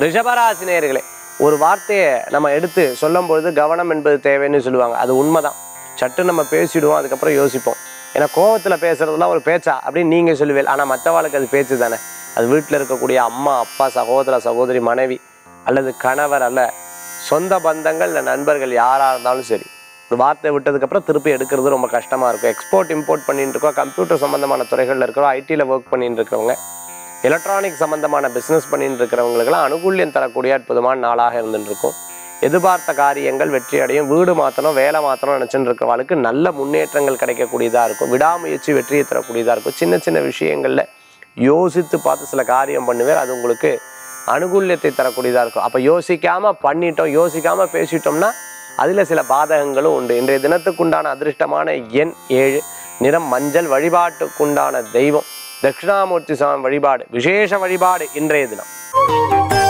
ரிஷபராசி நேயர்களே ஒரு வார்த்தையை நம்ம எடுத்து சொல்லும் பொழுது கவனம் என்பது தேவைன்னு சொல்லுவாங்க அது உண்மைதான் சட்டு நம்ம பேசிடுவோம் அதுக்கப்புறம் யோசிப்போம் ஏன்னா கோவத்தில் பேசுறதுலாம் ஒரு பேச்சா அப்படின்னு நீங்கள் சொல்லுவீங்க ஆனால் மற்றவாளுக்கு அது பேச்சு தானே அது வீட்டில் இருக்கக்கூடிய அம்மா அப்பா சகோதர சகோதரி மனைவி அல்லது கணவர் அல்ல சொந்த பந்தங்கள் இல்லை நண்பர்கள் யாராக இருந்தாலும் சரி ஒரு வார்த்தை விட்டதுக்கப்புறம் திருப்பி எடுக்கிறது ரொம்ப கஷ்டமாக இருக்கும் எக்ஸ்போர்ட் இம்போர்ட் பண்ணிட்டு இருக்கோம் கம்ப்யூட்டர் சம்மந்தமான துறைகளில் இருக்கிறோம் ஐடியில் ஒர்க் பண்ணிட்டு இருக்கிறவங்க எலக்ட்ரானிக் சம்மந்தமான பிஸ்னஸ் பண்ணிட்டு இருக்கிறவங்களுக்கெல்லாம் அனுகூல்யம் தரக்கூடிய அற்புதமான நாளாக இருந்துட்டு இருக்கும் எதிர்பார்த்த காரியங்கள் வெற்றி அடையும் வீடு மாற்றணும் வேலை மாற்றணும் நினச்சிட்டு இருக்கிறவங்களுக்கு நல்ல முன்னேற்றங்கள் கிடைக்கக்கூடியதாக இருக்கும் விடாமுயற்சி வெற்றியை தரக்கூடியதாக இருக்கும் சின்ன சின்ன விஷயங்களில் யோசித்து பார்த்து சில காரியம் பண்ணுவேன் அது உங்களுக்கு அனுகூல்யத்தை தரக்கூடியதாக இருக்கும் அப்போ யோசிக்காமல் பண்ணிட்டோம் யோசிக்காமல் பேசிட்டோம்னா அதில் சில பாதகங்களும் உண்டு இன்றைய தினத்துக்குண்டான அதிர்ஷ்டமான எண் ஏழு நிறம் மஞ்சள் வழிபாட்டுக்குண்டான தெய்வம் தட்சிணாமூர்த்தி சுவாமி வழிபாடு விசேஷ வழிபாடு இன்றைய தினம்